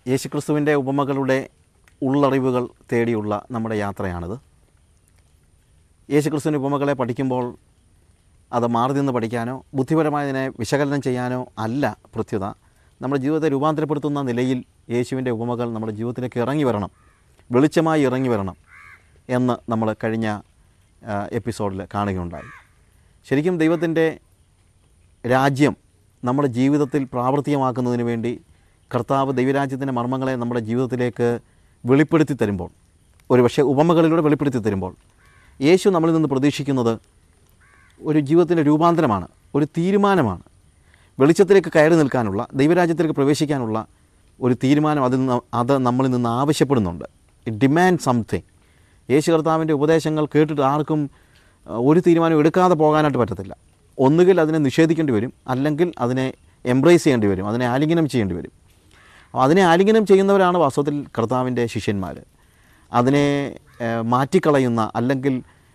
യേശുക്രിസ്തുവിൻ്റെ ഉപമകളുടെ ഉള്ളറിവുകൾ തേടിയുള്ള നമ്മുടെ യാത്രയാണിത് യേശുക്രിസ്തുവിൻ്റെ ഉപമകളെ പഠിക്കുമ്പോൾ അത് മാറി നിന്ന് പഠിക്കാനോ ബുദ്ധിപരമായതിനെ വിശകലനം ചെയ്യാനോ അല്ല പ്രത്യുത നമ്മുടെ ജീവിതത്തെ രൂപാന്തരപ്പെടുത്തുന്ന നിലയിൽ യേശുവിൻ്റെ ഉപമകൾ നമ്മുടെ ജീവിതത്തിലേക്ക് ഇറങ്ങി വരണം വെളിച്ചമായി ഇറങ്ങി വരണം എന്ന് നമ്മൾ കഴിഞ്ഞ എപ്പിസോഡിൽ കാണുകയുണ്ടായി ശരിക്കും ദൈവത്തിൻ്റെ രാജ്യം നമ്മുടെ ജീവിതത്തിൽ പ്രാവർത്തികമാക്കുന്നതിന് വേണ്ടി കർത്താവ് ദൈവരാജ്യത്തിൻ്റെ മർമ്മങ്ങളെ നമ്മുടെ ജീവിതത്തിലേക്ക് വെളിപ്പെടുത്തി തരുമ്പോൾ ഒരുപക്ഷെ ഉപമകളിലൂടെ വെളിപ്പെടുത്തി തരുമ്പോൾ യേശു നമ്മളിൽ നിന്ന് പ്രതീക്ഷിക്കുന്നത് ഒരു ജീവിതത്തിൻ്റെ രൂപാന്തരമാണ് ഒരു തീരുമാനമാണ് വെളിച്ചത്തിലേക്ക് കയറി നിൽക്കാനുള്ള ദൈവരാജ്യത്തിലേക്ക് പ്രവേശിക്കാനുള്ള ഒരു തീരുമാനം അതിൽ നിന്ന് അത് നമ്മളിൽ നിന്ന് ആവശ്യപ്പെടുന്നുണ്ട് ഇറ്റ് ഡിമാൻഡ് സംതിങ് യേശു കർത്താവിൻ്റെ ഉപദേശങ്ങൾ കേട്ടിട്ട് ആർക്കും അഹ്, ഒരു തീരുമാനം എടുക്കാതെ പോകാനായിട്ട് പറ്റത്തില്ല ഒന്നുകിൽ അതിനെ നിഷേധിക്കേണ്ടി വരും അല്ലെങ്കിൽ അതിനെ എംബ്രേസ് ചെയ്യേണ്ടി വരും അതിനെ ആലിംഗനം ചെയ്യേണ്ടി വരും അപ്പോൾ അതിനെ ആലിംഗനം ചെയ്യുന്നവരാണ് വാസ്തവത്തിൽ കർത്താവിൻ്റെ ശിഷ്യന്മാർ അതിനെ ഏഹ്, മാറ്റിക്കളയുന്ന അല്ലെങ്കിൽ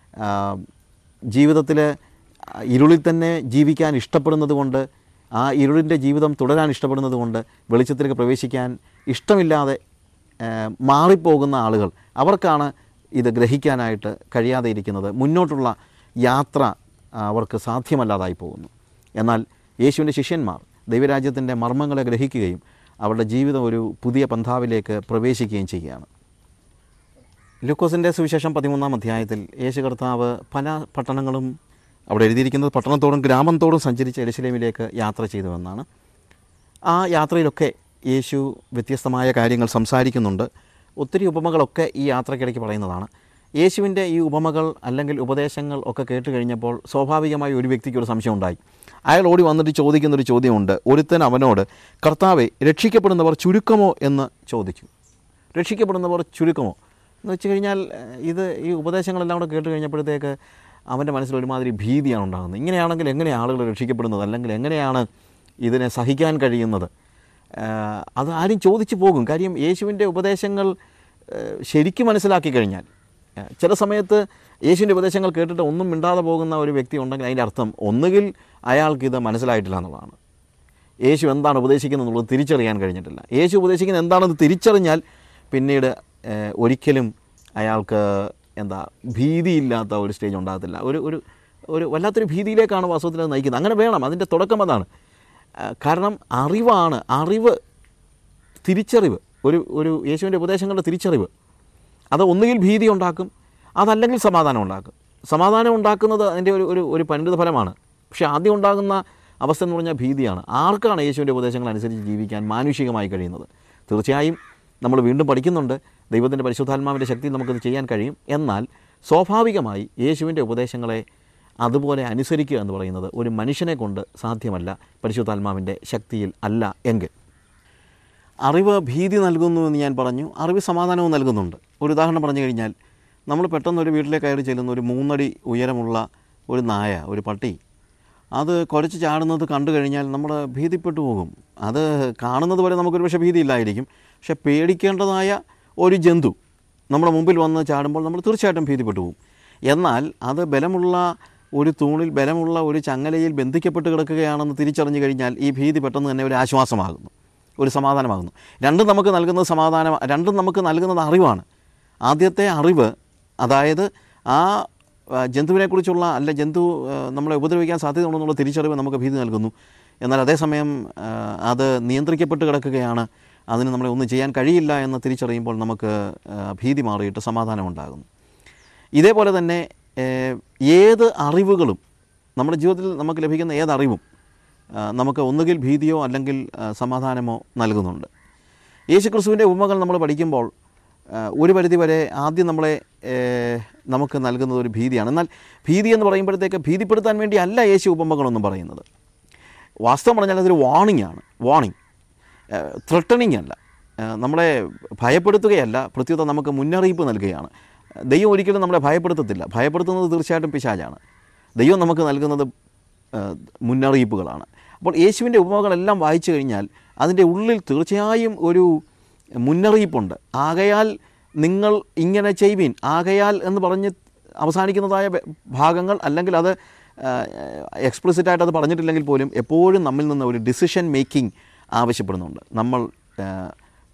ജീവിതത്തിൽ ഇരുളിൽ തന്നെ ജീവിക്കാൻ ഇഷ്ടപ്പെടുന്നത് കൊണ്ട് ആ ഇരുളിൻ്റെ ജീവിതം തുടരാൻ ഇഷ്ടപ്പെടുന്നത് കൊണ്ട് വെളിച്ചത്തിലേക്ക് പ്രവേശിക്കാൻ ഇഷ്ടമില്ലാതെ ഏഹ്, മാറിപ്പോകുന്ന ആളുകൾ അവർക്കാണ് ഇത് ഗ്രഹിക്കാനായിട്ട് കഴിയാതെ ഇരിക്കുന്നത് മുന്നോട്ടുള്ള യാത്ര ആ, അവർക്ക് സാധ്യമല്ലാതായി പോകുന്നു എന്നാൽ യേശുവിൻ്റെ ശിഷ്യന്മാർ ദൈവരാജ്യത്തിൻ്റെ മർമ്മങ്ങളെ ഗ്രഹിക്കുകയും അവരുടെ ജീവിതം ഒരു പുതിയ പന്ഥാവിലേക്ക് പ്രവേശിക്കുകയും ചെയ്യുകയാണ് ലൂക്കോസിൻ്റെ സുവിശേഷം പതിമൂന്നാം അധ്യായത്തിൽ യേശു കർത്താവ് പല പട്ടണങ്ങളും അവിടെ എഴുതിയിരിക്കുന്നത് പട്ടണത്തോടും ഗ്രാമത്തോടും സഞ്ചരിച്ച് എരുശലേമിലേക്ക് യാത്ര ചെയ്തുവെന്നാണ് ആ യാത്രയിലൊക്കെ യേശു വ്യത്യസ്തമായ കാര്യങ്ങൾ സംസാരിക്കുന്നുണ്ട് ഒത്തിരി ഉപമകളൊക്കെ ഈ യാത്രക്കിടയ്ക്ക് പറയുന്നതാണ് യേശുവിൻ്റെ ഈ ഉപമകൾ അല്ലെങ്കിൽ ഉപദേശങ്ങൾ ഒക്കെ കേട്ട് കഴിഞ്ഞപ്പോൾ സ്വാഭാവികമായി ഒരു വ്യക്തിക്ക് ഒരു സംശയം ഉണ്ടായി അയാൾ ഓടി വന്നിട്ട് ചോദിക്കുന്നൊരു ചോദ്യമുണ്ട് ഒരുത്തൻ അവനോട് കർത്താവെ രക്ഷിക്കപ്പെടുന്നവർ ചുരുക്കമോ എന്ന് ചോദിച്ചു രക്ഷിക്കപ്പെടുന്നവർ ചുരുക്കമോ എന്ന് വെച്ച് കഴിഞ്ഞാൽ ഏഹ്, ഇത് ഈ ഉപദേശങ്ങളെല്ലാം കൂടെ കേട്ട് കഴിഞ്ഞപ്പോഴത്തേക്ക് അവൻ്റെ മനസ്സിൽ ഒരുമാതിരി ഭീതിയാണ് ഉണ്ടാകുന്നത് ഇങ്ങനെയാണെങ്കിൽ എങ്ങനെ ആളുകൾ രക്ഷിക്കപ്പെടുന്നത് അല്ലെങ്കിൽ എങ്ങനെയാണ് ഇതിനെ സഹിക്കാൻ കഴിയുന്നത് ഏഹ്, അത് ആരും ചോദിച്ചു പോകും കാര്യം യേശുവിൻ്റെ ഉപദേശങ്ങൾ ഏഹ്, ശരിക്കും മനസ്സിലാക്കി കഴിഞ്ഞാൽ ഏഹ്, ചില സമയത്ത് യേശുവിൻ്റെ ഉപദേശങ്ങൾ കേട്ടിട്ട് ഒന്നും മിണ്ടാതെ പോകുന്ന ഒരു വ്യക്തി ഉണ്ടെങ്കിൽ അതിൻ്റെ അർത്ഥം ഒന്നുകിൽ അയാൾക്ക് ഇത് മനസ്സിലായിട്ടില്ല എന്നുള്ളതാണ് യേശു എന്താണ് ഉപദേശിക്കുന്നത് എന്നുള്ളത് തിരിച്ചറിയാൻ കഴിഞ്ഞിട്ടില്ല യേശു ഉപദേശിക്കുന്നത് എന്താണെന്ന് തിരിച്ചറിഞ്ഞാൽ പിന്നീട് ഏഹ്, ഒരിക്കലും അയാൾക്ക് എന്താ ഭീതിയില്ലാത്ത ഒരു സ്റ്റേജ് ഉണ്ടാകത്തില്ല ഒരു ഒരു ഒരു വല്ലാത്തൊരു ഭീതിയിലേക്കാണ് വാസ്തവത്തിൽ അത് നയിക്കുന്നത് അങ്ങനെ വേണം അതിൻ്റെ തുടക്കം അതാണ് ഏഹ്, കാരണം അറിവാണ് അറിവ് തിരിച്ചറിവ് ഒരു ഒരു യേശുവിൻ്റെ ഉപദേശങ്ങളുടെ തിരിച്ചറിവ് അത് ഒന്നുകിൽ ഭീതി ഉണ്ടാക്കും അതല്ലെങ്കിൽ സമാധാനം ഉണ്ടാക്കും സമാധാനം ഉണ്ടാക്കുന്നത് അതിൻ്റെ ഒരു ഒരു ഒരു പരിണിത ഫലമാണ് പക്ഷേ ആദ്യം ഉണ്ടാകുന്ന അവസ്ഥ എന്ന് പറഞ്ഞാൽ ഭീതിയാണ് ആർക്കാണ് യേശുവിൻ്റെ ഉപദേശങ്ങൾ അനുസരിച്ച് ജീവിക്കാൻ മാനുഷികമായി കഴിയുന്നത് തീർച്ചയായും നമ്മൾ വീണ്ടും പഠിക്കുന്നുണ്ട് ദൈവത്തിൻ്റെ പരിശുദ്ധാത്മാവിൻ്റെ ശക്തിയിൽ നമുക്കത് ചെയ്യാൻ കഴിയും എന്നാൽ സ്വാഭാവികമായി യേശുവിൻ്റെ ഉപദേശങ്ങളെ അതുപോലെ അനുസരിക്കുക എന്ന് പറയുന്നത് ഒരു മനുഷ്യനെ കൊണ്ട് സാധ്യമല്ല പരിശുദ്ധാത്മാവിൻ്റെ ശക്തിയിൽ അല്ല എങ്കിൽ അറിവ് ഭീതി നൽകുന്നു എന്ന് ഞാൻ പറഞ്ഞു അറിവ് സമാധാനവും നൽകുന്നുണ്ട് ഒരു ഉദാഹരണം പറഞ്ഞു കഴിഞ്ഞാൽ നമ്മൾ പെട്ടെന്ന് ഒരു വീട്ടിലേക്ക് കയറി ചെല്ലുന്ന ഒരു മൂന്നടി ഉയരമുള്ള ഒരു നായ ഒരു പട്ടി അത് കുരച്ച് ചാടുന്നത് കണ്ടു കഴിഞ്ഞാൽ നമ്മൾ ഭീതിപ്പെട്ടു പോകും അത് കാണുന്നത് വരെ നമുക്കൊരു പക്ഷേ ഭീതിയില്ലായിരിക്കും പക്ഷെ പേടിക്കേണ്ടതായ ഒരു ജന്തു നമ്മുടെ മുമ്പിൽ വന്ന് ചാടുമ്പോൾ നമ്മൾ തീർച്ചയായിട്ടും ഭീതിപ്പെട്ടു പോകും എന്നാൽ അത് ബലമുള്ള ഒരു തൂണിൽ ബലമുള്ള ഒരു ചങ്ങലയിൽ ബന്ധിക്കപ്പെട്ട് കിടക്കുകയാണെന്ന് തിരിച്ചറിഞ്ഞു കഴിഞ്ഞാൽ ഈ ഭീതി പെട്ടെന്ന് തന്നെ ഒരു ആശ്വാസമാകുന്നു ഒരു സമാധാനമാകുന്നു രണ്ടും നമുക്ക് നൽകുന്നത് സമാധാനം രണ്ടും നമുക്ക് നൽകുന്നത് അറിവാണ് ആദ്യത്തെ അറിവ് അതായത് ആ ആ, ജന്തുവിനെക്കുറിച്ചുള്ള അല്ല ജന്തു ആ, നമ്മളെ ഉപദ്രവിക്കാൻ സാധ്യതയുണ്ടെന്നുള്ള തിരിച്ചറിവ് നമുക്ക് ഭീതി നൽകുന്നു എന്നാൽ അതേസമയം ആ, അത് നിയന്ത്രിക്കപ്പെട്ട് കിടക്കുകയാണ് അതിന് നമ്മളെ ഒന്നും ചെയ്യാൻ കഴിയില്ല എന്ന് തിരിച്ചറിയുമ്പോൾ നമുക്ക് ആ, ഭീതി മാറിയിട്ട് സമാധാനം ഉണ്ടാകുന്നു ഇതേപോലെ തന്നെ ഏഹ്, ഏത് അറിവുകളും നമ്മുടെ ജീവിതത്തിൽ നമുക്ക് ലഭിക്കുന്ന ഏത് അറിവും ആ, നമുക്ക് ഒന്നുകിൽ ഭീതിയോ അല്ലെങ്കിൽ ആ, സമാധാനമോ നൽകുന്നുണ്ട് യേശുക്രിസ്തുവിൻ്റെ ഉപമകൾ നമ്മൾ പഠിക്കുമ്പോൾ ആ, ഒരു പരിധിവരെ ആദ്യം നമ്മളെ ഏഹ്, നമുക്ക് നൽകുന്നത് ഒരു ഭീതിയാണ് എന്നാൽ ഭീതി എന്ന് പറയുമ്പോഴത്തേക്ക് ഭീതിപ്പെടുത്താൻ വേണ്ടി അല്ല യേശു ഉപമകളൊന്നും പറയുന്നത് വാസ്തവം പറഞ്ഞാൽ അതൊരു വാണിംഗ് ആണ് വാണിംഗ് ത്രട്ടണിങ് അല്ല ഏഹ് നമ്മളെ ഭയപ്പെടുത്തുകയല്ല പ്രത്യുത നമുക്ക് മുന്നറിയിപ്പ് നൽകുകയാണ് ദൈവം ഒരിക്കലും നമ്മളെ ഭയപ്പെടുത്തത്തില്ല ഭയപ്പെടുത്തുന്നത് തീർച്ചയായിട്ടും പിശാചാണ് ദൈവം നമുക്ക് നൽകുന്നത് ഏഹ് മുന്നറിയിപ്പുകളാണ് അപ്പോൾ യേശുവിൻ്റെ ഉപമകളെല്ലാം വായിച്ചു കഴിഞ്ഞാൽ അതിൻ്റെ ഉള്ളിൽ തീർച്ചയായും ഒരു മുന്നറിയിപ്പുണ്ട് ആകയാൽ നിങ്ങൾ ഇങ്ങനെ ചെയ്യുവീൻ ആകയാൽ എന്ന് പറഞ്ഞ് അവസാനിക്കുന്നതായ വെ- ഭാഗങ്ങൾ അല്ലെങ്കിൽ അത് എക്സ്പ്ലിസിറ്റ് ആയിട്ട് അത് പറഞ്ഞിട്ടില്ലെങ്കിൽ പോലും എപ്പോഴും നമ്മിൽ നിന്ന് ഒരു ഡിസിഷൻ മേക്കിംഗ് ആവശ്യപ്പെടുന്നുണ്ട് നമ്മൾ ആ,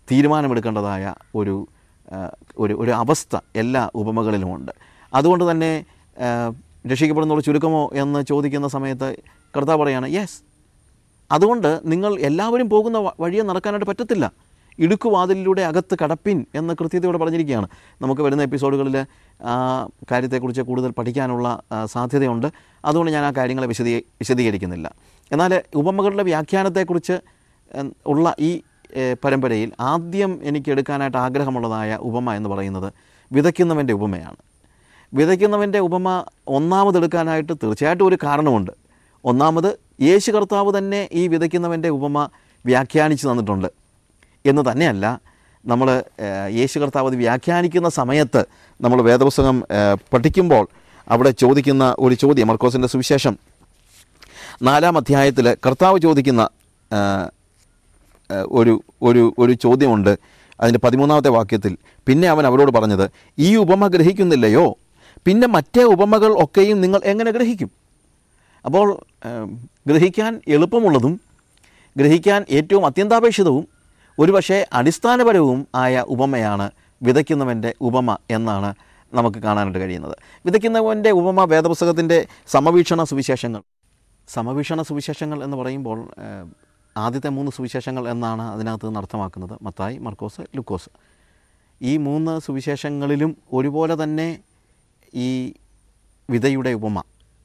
തീരുമാനമെടുക്കേണ്ടതായ ഒരു ആ, ഒരു ഒരു അവസ്ഥ എല്ലാ ഉപമകളിലുമുണ്ട് അതുകൊണ്ട് തന്നെ ആ, രക്ഷിക്കപ്പെടുന്നവർ ചുരുക്കമോ എന്ന് ചോദിക്കുന്ന സമയത്ത് കർത്താവ് പറയാണ് യെസ് അതുകൊണ്ട് നിങ്ങൾ എല്ലാവരും പോകുന്ന വ- വഴിയെ നടക്കാനായിട്ട് പറ്റത്തില്ല ഇടുക്കുവാതിലിലൂടെ അകത്ത് കടപ്പിൻ എന്ന് കൃത്യതയോടെ പറഞ്ഞിരിക്കുകയാണ് നമുക്ക് വരുന്ന എപ്പിസോഡുകളിൽ ആ കാര്യത്തെക്കുറിച്ച് കൂടുതൽ പഠിക്കാനുള്ള ആ, സാധ്യതയുണ്ട് അതുകൊണ്ട് ഞാൻ ആ കാര്യങ്ങളെ വിശദീ വിശദീകരിക്കുന്നില്ല എന്നാൽ ഉപമകളുടെ വ്യാഖ്യാനത്തെക്കുറിച്ച് ഉം, ഉള്ള ഈ ഏ, പരമ്പരയിൽ ആദ്യം എനിക്ക് എടുക്കാനായിട്ട് ആഗ്രഹമുള്ളതായ ഉപമ എന്ന് പറയുന്നത് വിതയ്ക്കുന്നവൻ്റെ ഉപമയാണ് വിതയ്ക്കുന്നവൻ്റെ ഉപമ ഒന്നാമതെടുക്കാനായിട്ട് തീർച്ചയായിട്ടും ഒരു കാരണമുണ്ട് ഒന്നാമത് യേശു കർത്താവ് തന്നെ ഈ വിതയ്ക്കുന്നവൻ്റെ ഉപമ വ്യാഖ്യാനിച്ചു തന്നിട്ടുണ്ട് എന്ന് തന്നെയല്ല നമ്മൾ യേശു കർത്താവ് അത് വ്യാഖ്യാനിക്കുന്ന സമയത്ത് നമ്മൾ വേദപുസ്തകം ഏഹ്, പഠിക്കുമ്പോൾ അവിടെ ചോദിക്കുന്ന ഒരു ചോദ്യം മർക്കോസിൻ്റെ സുവിശേഷം നാലാം അധ്യായത്തിൽ കർത്താവ് ചോദിക്കുന്ന ആ, ആ, ഒരു ഒരു ഒരു ചോദ്യമുണ്ട് അതിൻ്റെ പതിമൂന്നാമത്തെ വാക്യത്തിൽ പിന്നെ അവൻ അവരോട് പറഞ്ഞത് ഈ ഉപമ ഗ്രഹിക്കുന്നില്ലയോ പിന്നെ മറ്റേ ഉപമകൾ ഒക്കെയും നിങ്ങൾ എങ്ങനെ ഗ്രഹിക്കും അപ്പോൾ ആ, ഗ്രഹിക്കാൻ എളുപ്പമുള്ളതും ഗ്രഹിക്കാൻ ഏറ്റവും അത്യന്താപേക്ഷിതവും ഒരുപക്ഷെ അടിസ്ഥാനപരവും ആയ ഉപമയാണ് വിതയ്ക്കുന്നവൻ്റെ ഉപമ എന്നാണ് നമുക്ക് കാണാനായിട്ട് കഴിയുന്നത് വിതയ്ക്കുന്നവൻ്റെ ഉപമ വേദപുസ്തകത്തിൻ്റെ സമവീക്ഷണ സുവിശേഷങ്ങൾ സമവീക്ഷണ സുവിശേഷങ്ങൾ എന്ന് പറയുമ്പോൾ ഏഹ്, ആദ്യത്തെ മൂന്ന് സുവിശേഷങ്ങൾ എന്നാണ് അതിനകത്ത് നിന്ന് അർത്ഥമാക്കുന്നത് മത്തായി മർക്കോസ് ലുക്കോസ് ഈ മൂന്ന് സുവിശേഷങ്ങളിലും ഒരുപോലെ തന്നെ ഈ വിതയുടെ ഉപമ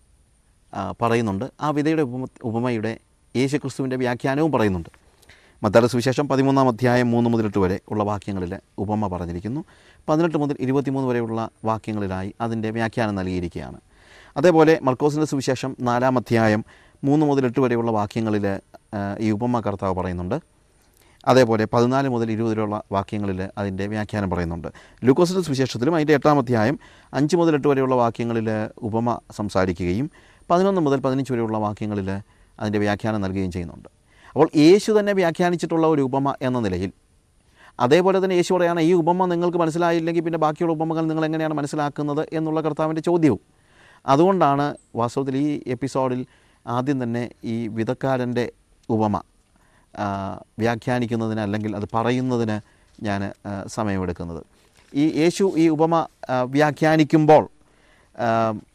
ആ, പറയുന്നുണ്ട് ആ വിതയുടെ ഉപമ ഉപമയുടെ യേശുക്രിസ്തുവിൻ്റെ വ്യാഖ്യാനവും പറയുന്നുണ്ട് മത്തായുടെ സുവിശേഷം പതിമൂന്നാം അധ്യായം മൂന്ന് മുതൽ എട്ട് വരെ ഉള്ള വാക്യങ്ങളിൽ ഉപമ പറഞ്ഞിരിക്കുന്നു പതിനെട്ട് മുതൽ ഇരുപത്തിമൂന്ന് വരെയുള്ള വാക്യങ്ങളിലായി അതിൻ്റെ വ്യാഖ്യാനം നൽകിയിരിക്കുകയാണ് അതേപോലെ മർക്കോസിൻ്റെ സുവിശേഷം നാലാം അധ്യായം മൂന്ന് മുതൽ എട്ട് വരെയുള്ള വാക്യങ്ങളിൽ ആ, ഈ ഉപമ കർത്താവ് പറയുന്നുണ്ട് അതേപോലെ പതിനാല് മുതൽ ഇരുപത് വരെയുള്ള വാക്യങ്ങളിൽ അതിൻ്റെ വ്യാഖ്യാനം പറയുന്നുണ്ട് ലൂക്കോസിൻ്റെ സുവിശേഷത്തിലും അതിൻ്റെ എട്ടാം അധ്യായം അഞ്ച് മുതൽ എട്ട് വരെയുള്ള വാക്യങ്ങളിൽ ഉപമ സംസാരിക്കുകയും പതിനൊന്ന് മുതൽ പതിനഞ്ച് വരെയുള്ള വാക്യങ്ങളിൽ അതിൻ്റെ വ്യാഖ്യാനം നൽകുകയും ചെയ്യുന്നുണ്ട് അപ്പോൾ യേശു തന്നെ വ്യാഖ്യാനിച്ചിട്ടുള്ള ഒരു ഉപമ എന്ന നിലയിൽ അതേപോലെ തന്നെ യേശു പറയാണ് ഈ ഉപമ നിങ്ങൾക്ക് മനസ്സിലായില്ലെങ്കിൽ പിന്നെ ബാക്കിയുള്ള ഉപമകൾ നിങ്ങൾ എങ്ങനെയാണ് മനസ്സിലാക്കുന്നത് എന്നുള്ള കർത്താവിൻ്റെ ചോദ്യവും അതുകൊണ്ടാണ് വാസ്തവത്തിൽ ഈ എപ്പിസോഡിൽ ആദ്യം തന്നെ ഈ വിധക്കാരൻ്റെ ഉപമ ആ, വ്യാഖ്യാനിക്കുന്നതിന് അല്ലെങ്കിൽ അത് പറയുന്നതിന് ഞാൻ ആ, സമയമെടുക്കുന്നത് ഈ യേശു ഈ ഉപമ ആ, വ്യാഖ്യാനിക്കുമ്പോൾ ആ,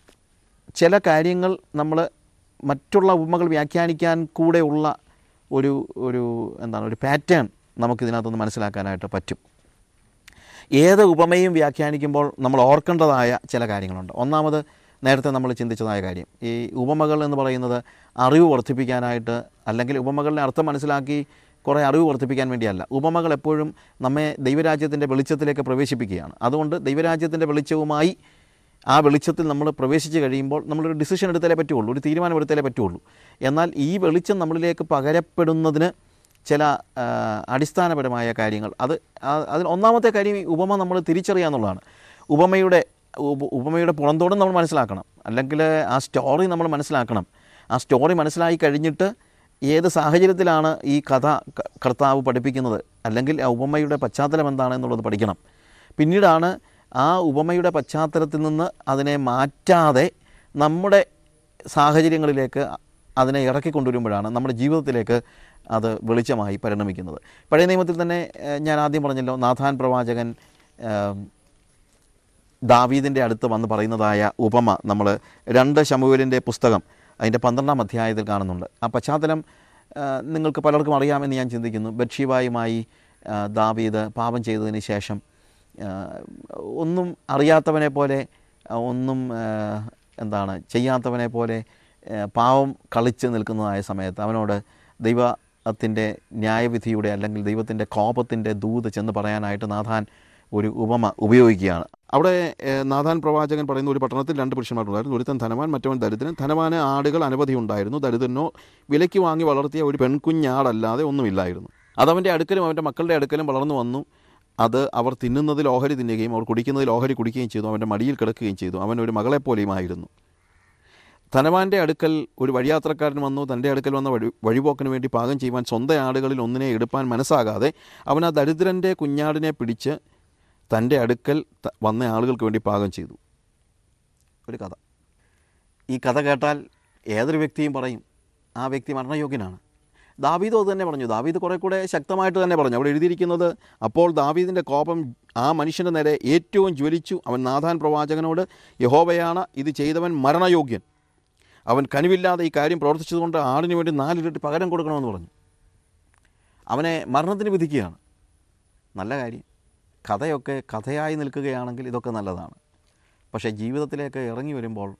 ചില കാര്യങ്ങൾ നമ്മൾ മറ്റുള്ള ഉപമകൾ വ്യാഖ്യാനിക്കാൻ കൂടെയുള്ള ഒരു ഒരു എന്താണ് ഒരു പാറ്റേൺ നമുക്കിതിനകത്തുനിന്ന് മനസ്സിലാക്കാനായിട്ട് പറ്റും ഏത് ഉപമയും വ്യാഖ്യാനിക്കുമ്പോൾ നമ്മൾ ഓർക്കേണ്ടതായ ചില കാര്യങ്ങളുണ്ട് ഒന്നാമത് നേരത്തെ നമ്മൾ ചിന്തിച്ചതായ കാര്യം ഈ ഉപമകൾ എന്ന് പറയുന്നത് അറിവ് വർദ്ധിപ്പിക്കാനായിട്ട് അല്ലെങ്കിൽ ഉപമകളുടെ അർത്ഥം മനസ്സിലാക്കി കുറേ അറിവ് വർദ്ധിപ്പിക്കാൻ വേണ്ടിയല്ല ഉപമകൾ എപ്പോഴും നമ്മെ ദൈവരാജ്യത്തിൻ്റെ വെളിച്ചത്തിലേക്ക് പ്രവേശിപ്പിക്കുകയാണ് അതുകൊണ്ട് ദൈവരാജ്യത്തിൻ്റെ വെളിച്ചവുമായി ആ വെളിച്ചത്തിൽ നമ്മൾ പ്രവേശിച്ച് കഴിയുമ്പോൾ നമ്മളൊരു ഡിസിഷൻ എടുത്താലേ പറ്റുള്ളൂ ഒരു തീരുമാനം എടുത്താലേ പറ്റുള്ളൂ എന്നാൽ ഈ വെളിച്ചം നമ്മളിലേക്ക് പകരപ്പെടുന്നതിന് ചില ആ, അടിസ്ഥാനപരമായ കാര്യങ്ങൾ അത് ആ- അതിൽ ഒന്നാമത്തെ കാര്യം ഈ ഉപമ നമ്മൾ തിരിച്ചറിയുക എന്നുള്ളതാണ് ഉപമയുടെ ഉപ- ഉപമയുടെ പുറന്തോടും നമ്മൾ മനസ്സിലാക്കണം അല്ലെങ്കിൽ ആ സ്റ്റോറി നമ്മൾ മനസ്സിലാക്കണം ആ സ്റ്റോറി മനസ്സിലാക്കി കഴിഞ്ഞിട്ട് ഏത് സാഹചര്യത്തിലാണ് ഈ കഥ ക- കർത്താവ് പഠിപ്പിക്കുന്നത് അല്ലെങ്കിൽ ആ ഉപമയുടെ പശ്ചാത്തലം എന്താണ് എന്നുള്ളത് പഠിക്കണം പിന്നീടാണ് ആ ഉപമയുടെ പശ്ചാത്തലത്തിൽ നിന്ന് അതിനെ മാറ്റാതെ നമ്മുടെ സാഹചര്യങ്ങളിലേക്ക് അതിനെ ഇറക്കി കൊണ്ടുവരുമ്പോഴാണ് നമ്മുടെ ജീവിതത്തിലേക്ക് അത് വെളിച്ചമായി പരിണമിക്കുന്നത് പഴയ നിയമത്തിൽ തന്നെ ഏഹ്, ഞാൻ ആദ്യം പറഞ്ഞല്ലോ നാഥാൻ പ്രവാചകൻ ഏഹ്, ദാവീദിൻ്റെ അടുത്ത് വന്ന് പറയുന്നതായ ഉപമ നമ്മൾ രണ്ട് ശമുവേലിൻ്റെ പുസ്തകം അതിൻ്റെ പന്ത്രണ്ടാം അധ്യായത്തിൽ കാണുന്നുണ്ട് ആ പശ്ചാത്തലം ആ, നിങ്ങൾക്ക് പലർക്കും അറിയാമെന്ന് ഞാൻ ചിന്തിക്കുന്നു ബത്ഷീബായുമായി ആ, ദാവീദ് പാപം ചെയ്തതിന് ശേഷം ആ, ഒന്നും അറിയാത്തവനെ പോലെ ആ, ഒന്നും ആ, എന്താണ് ചെയ്യാത്തവനെ പോലെ ആ, പാവം കളിച്ച് നിൽക്കുന്നതായ സമയത്ത് അവനോട് ദൈവത്തിൻ്റെ ന്യായവിധിയുടെ അല്ലെങ്കിൽ ദൈവത്തിൻ്റെ കോപത്തിൻ്റെ ദൂത് ചെന്ന് പറയാനായിട്ട് നാഥാൻ ഒരു ഉപമ ഉപയോഗിക്കുകയാണ് അവിടെ ഏഹ്, നാഥാൻ പ്രവാചകൻ പറയുന്ന ഒരു പട്ടണത്തിൽ രണ്ട് പുരുഷന്മാരുണ്ടായിരുന്നു ഒരുത്തൻ ധനവാൻ മറ്റവൻ ദരിദ്രൻ ധനവാന് ആടുകൾ അനവധി ഉണ്ടായിരുന്നു ദരിദ്രനോ വിലയ്ക്ക് വാങ്ങി വളർത്തിയ ഒരു പെൺകുഞ്ഞാടല്ലാതെ ഒന്നുമില്ലായിരുന്നു അതവൻ്റെ അടുക്കലും അവൻ്റെ മക്കളുടെ അടുക്കലും വളർന്നു വന്നു അത് അവർ തിന്നുന്നതിൽ ഓഹരി തിന്നുകയും അവർ കുടിക്കുന്നതിൽ ഓഹരി കുടിക്കുകയും ചെയ്തു അവൻ്റെ മടിയിൽ കിടക്കുകയും ചെയ്തു അവൻ ഒരു മകളെപ്പോലെയുമായിരുന്നു ധനവാന്റെ അടുക്കൽ ഒരു വഴിയാത്രക്കാരൻ വന്നു തൻ്റെ അടുക്കൽ വന്ന വഴി വഴിപോക്കിന് വേണ്ടി പാകം ചെയ്യുവാൻ സ്വന്തം ആടുകളിൽ ഒന്നിനെ എടുപ്പാൻ മനസ്സാകാതെ അവൻ ആ ദരിദ്രൻ്റെ കുഞ്ഞാടിനെ പിടിച്ച് തൻ്റെ അടുക്കൽ ത- വന്ന ആളുകൾക്ക് വേണ്ടി പാകം ചെയ്തു ഒരു കഥ ഈ കഥ കേട്ടാൽ ഏതൊരു വ്യക്തിയും പറയും ആ വ്യക്തി മരണയോഗ്യനാണ് ദാവീദ് അത് തന്നെ പറഞ്ഞു ദാവീദ് കുറേ കൂടെ ശക്തമായിട്ട് തന്നെ പറഞ്ഞു അവിടെ എഴുതിയിരിക്കുന്നത് അപ്പോൾ ദാവീദിൻ്റെ കോപം ആ മനുഷ്യൻ്റെ നേരെ ഏറ്റവും ജ്വലിച്ചു അവൻ നാഥാൻ പ്രവാചകനോട് യഹോവയാണ് ഇത് ചെയ്തവൻ മരണയോഗ്യൻ അവൻ കനിവില്ലാതെ ഈ കാര്യം പ്രവർത്തിച്ചതുകൊണ്ട് ആടിന് വേണ്ടി നാലിരട്ടി പകരം കൊടുക്കണമെന്ന് പറഞ്ഞു അവനെ മരണത്തിന് വിധിക്കുകയാണ് നല്ല കാര്യം കഥയൊക്കെ കഥയായി നിൽക്കുകയാണെങ്കിൽ ഇതൊക്കെ നല്ലതാണ് പക്ഷേ ജീവിതത്തിലേക്ക് ഇറങ്ങി വരുമ്പോൾ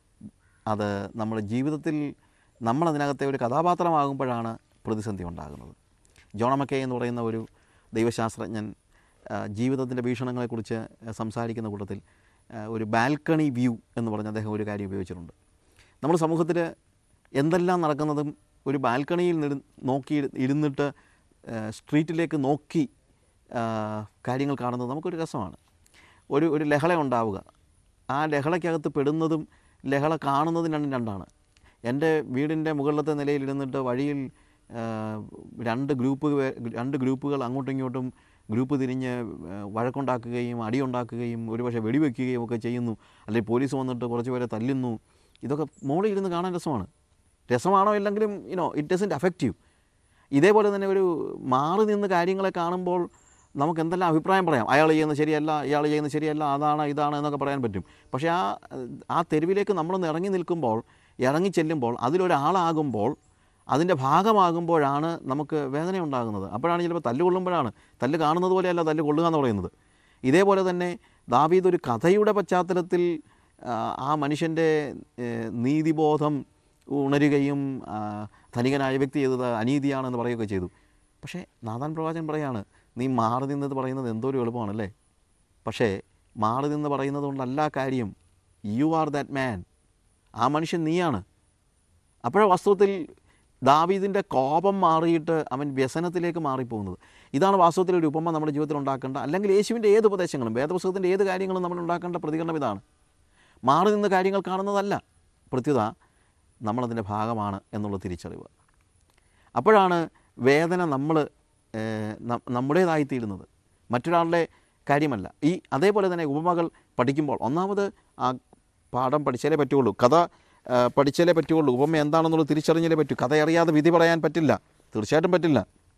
അത് നമ്മുടെ ജീവിതത്തിൽ നമ്മളതിനകത്തെ ഒരു കഥാപാത്രമാകുമ്പോഴാണ് പ്രതിസന്ധി ഉണ്ടാകുന്നത് ജോണമക്കേ എന്ന് പറയുന്ന ഒരു ദൈവശാസ്ത്രജ്ഞൻ ആ, ജീവിതത്തിൻ്റെ ഭീഷണങ്ങളെക്കുറിച്ച് സംസാരിക്കുന്ന കൂട്ടത്തിൽ ആ, ഒരു ബാൽക്കണി വ്യൂ എന്ന് പറഞ്ഞ് അദ്ദേഹം ഒരു കാര്യം ഉപയോഗിച്ചിട്ടുണ്ട് നമ്മുടെ സമൂഹത്തിൽ എന്തെല്ലാം നടക്കുന്നതും ഒരു ബാൽക്കണിയിൽ നിര് നോക്കി ഇരുന്നിട്ട് ആ, സ്ട്രീറ്റിലേക്ക് നോക്കി ആ, കാര്യങ്ങൾ കാണുന്നത് നമുക്കൊരു രസമാണ് ഒരു ഒരു ലഹള ഉണ്ടാവുക ആ ലഹളയ്ക്കകത്ത് പെടുന്നതും ലഹള കാണുന്നതും രണ്ടും രണ്ടാണ് എൻ്റെ വീടിൻ്റെ മുകളിലത്തെ നിലയിൽ ഇരുന്നിട്ട് വഴിയിൽ ആ, രണ്ട് ഗ്രൂപ്പ് വേ- രണ്ട് ഗ്രൂപ്പുകൾ അങ്ങോട്ടും ഇങ്ങോട്ടും ഗ്രൂപ്പ് തിരിഞ്ഞ് ആ, വഴക്കുണ്ടാക്കുകയും അടിയുണ്ടാക്കുകയും ഒരുപക്ഷെ വെടിവെക്കുകയും ഒക്കെ ചെയ്യുന്നു അല്ലെങ്കിൽ പോലീസ് വന്നിട്ട് കുറച്ച് പേരെ തല്ലുന്നു ഇതൊക്കെ മോളിൽ ഇരുന്ന് കാണാൻ രസമാണ് രസമാണോ ഇല്ലെങ്കിലും യുനോ ഇറ്റ് ഡസൻറ്റ് അഫക്റ്റീവ് ഇതേപോലെ തന്നെ ഒരു മാറി നിന്ന് കാര്യങ്ങളെ കാണുമ്പോൾ നമുക്ക് എന്തെല്ലാം അഭിപ്രായം പറയാം അയാൾ ചെയ്യുന്നത് ശരിയല്ല ഇയാൾ ചെയ്യുന്നത് ശരിയല്ല അതാണ് ഇതാണ് എന്നൊക്കെ പറയാൻ പറ്റും പക്ഷേ ആ ആ തെരുവിലേക്ക് നമ്മളൊന്ന് ഇറങ്ങി നിൽക്കുമ്പോൾ ഇറങ്ങി ചെല്ലുമ്പോൾ അതിലൊരാളാകുമ്പോൾ അതിൻ്റെ ഭാഗമാകുമ്പോഴാണ് നമുക്ക് വേദന ഉണ്ടാകുന്നത് അപ്പോഴാണ് ചിലപ്പോൾ തല്ല് കൊള്ളുമ്പോഴാണ് തല്ല് കാണുന്നത് പോലെയല്ല തല്ല് കൊള്ളുക എന്ന് പറയുന്നത് ഇതേപോലെ തന്നെ ദാവീദ് ഒരു കഥയുടെ പശ്ചാത്തലത്തിൽ ആ, ആ മനുഷ്യൻ്റെ ഏഹ്, നീതിബോധം ഉണരുകയും ആ, ധനികനായ വ്യക്തി ചെയ്തത് അനീതിയാണെന്ന് പറയുകയൊക്കെ ചെയ്തു പക്ഷേ നാഥാൻ പ്രവാചകൻ പറയാണ് നീ മാറി നിന്നത് പറയുന്നത് എന്തോ ഒരു എളുപ്പമാണല്ലേ പക്ഷേ മാറി നിന്ന് പറയുന്നത് കൊണ്ടല്ല കാര്യം യു ആർ ദാറ്റ് മാൻ ആ മനുഷ്യൻ നീയാണ് അപ്പോഴാണ് വാസ്തവത്തിൽ ദാവീദിൻ്റെ കോപം മാറിയിട്ട് അവൻ വ്യസനത്തിലേക്ക് മാറിപ്പോകുന്നത് ഇതാണ് വാസ്തവത്തിൽ ഒരു ഉപമ നമ്മുടെ ജീവിതത്തിൽ ഉണ്ടാക്കേണ്ട അല്ലെങ്കിൽ യേശുവിൻ്റെ ഏത് ഉപദേശങ്ങളും വേദപുസ്തകത്തിൻ്റെ ഏത് കാര്യങ്ങളും നമ്മൾ ഉണ്ടാക്കേണ്ട പ്രതികരണം ഇതാണ് മാറി നിന്ന് കാര്യങ്ങൾ കാണുന്നതല്ല പ്രത്യുത നമ്മളതിൻ്റെ ഭാഗമാണ് എന്നുള്ള തിരിച്ചറിവ് അപ്പോഴാണ് വേദന നമ്മൾ നമ്മുടേതായിത്തീരുന്നത് മറ്റൊരാളുടെ കാര്യമല്ല ഈ അതേപോലെ തന്നെ ഉപമകൾ പഠിക്കുമ്പോൾ ഒന്നാമത് ആ പാഠം പഠിച്ചാലേ പറ്റുള്ളൂ കഥ ആ, പഠിച്ചാലേ പറ്റുള്ളൂ ഉപമ എന്താണെന്നുള്ളത് തിരിച്ചറിഞ്ഞാലേ പറ്റൂ കഥ അറിയാതെ വിധി പറയാൻ പറ്റില്ല തീർച്ചയായിട്ടും പറ്റില്ല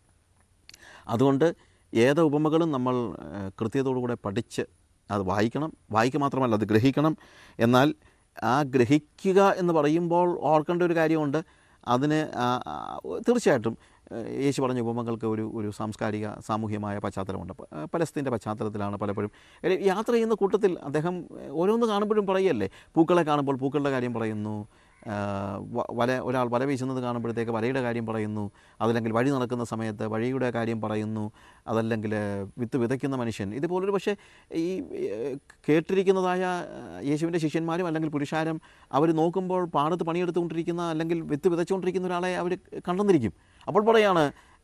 അതുകൊണ്ട് ഏത് ഉപമകളും നമ്മൾ ആ, കൃത്യതയോടുകൂടെ പഠിച്ച് അത് വായിക്കണം വായിക്കുക മാത്രമല്ല അത് ഗ്രഹിക്കണം എന്നാൽ ആ ഗ്രഹിക്കുക എന്ന് പറയുമ്പോൾ ഓർക്കേണ്ട ഒരു കാര്യമുണ്ട് അതിന് ആ, ആ, തീർച്ചയായിട്ടും ആ, യേശു പറഞ്ഞ ഉപമകൾക്ക് ഒരു ഒരു സാംസ്കാരിക സാമൂഹ്യമായ പശ്ചാത്തലമുണ്ട് പ- ആ, പലസ്തീൻ്റെ പശ്ചാത്തലത്തിലാണ് പലപ്പോഴും ഒരു യാത്ര ചെയ്യുന്ന കൂട്ടത്തിൽ അദ്ദേഹം ആ, ഓരോന്ന് കാണുമ്പോഴും പറയല്ലേ പൂക്കളെ കാണുമ്പോൾ പൂക്കളുടെ കാര്യം പറയുന്നു ആ, വ- വല ഒരാൾ വല വീശുന്നത് കാണുമ്പോഴത്തേക്ക് വലയുടെ കാര്യം പറയുന്നു അതല്ലെങ്കിൽ വഴി നടക്കുന്ന സമയത്ത് വഴിയുടെ കാര്യം പറയുന്നു അതല്ലെങ്കിൽ വിത്ത് വിതയ്ക്കുന്ന മനുഷ്യൻ ഇതുപോലൊരു പക്ഷേ ഈ ഏഹ്, കേട്ടിരിക്കുന്നതായ ഏഹ്, യേശുവിൻ്റെ ശിഷ്യന്മാരും അല്ലെങ്കിൽ പുരുഷാരം അവർ നോക്കുമ്പോൾ പാടത്ത് പണിയെടുത്തുകൊണ്ടിരിക്കുന്ന അല്ലെങ്കിൽ വിത്ത് വിതച്ചുകൊണ്ടിരിക്കുന്ന ഒരാളെ അവർ കണ്ടെന്നിരിക്കും അപ്പോൾ പറയാണ്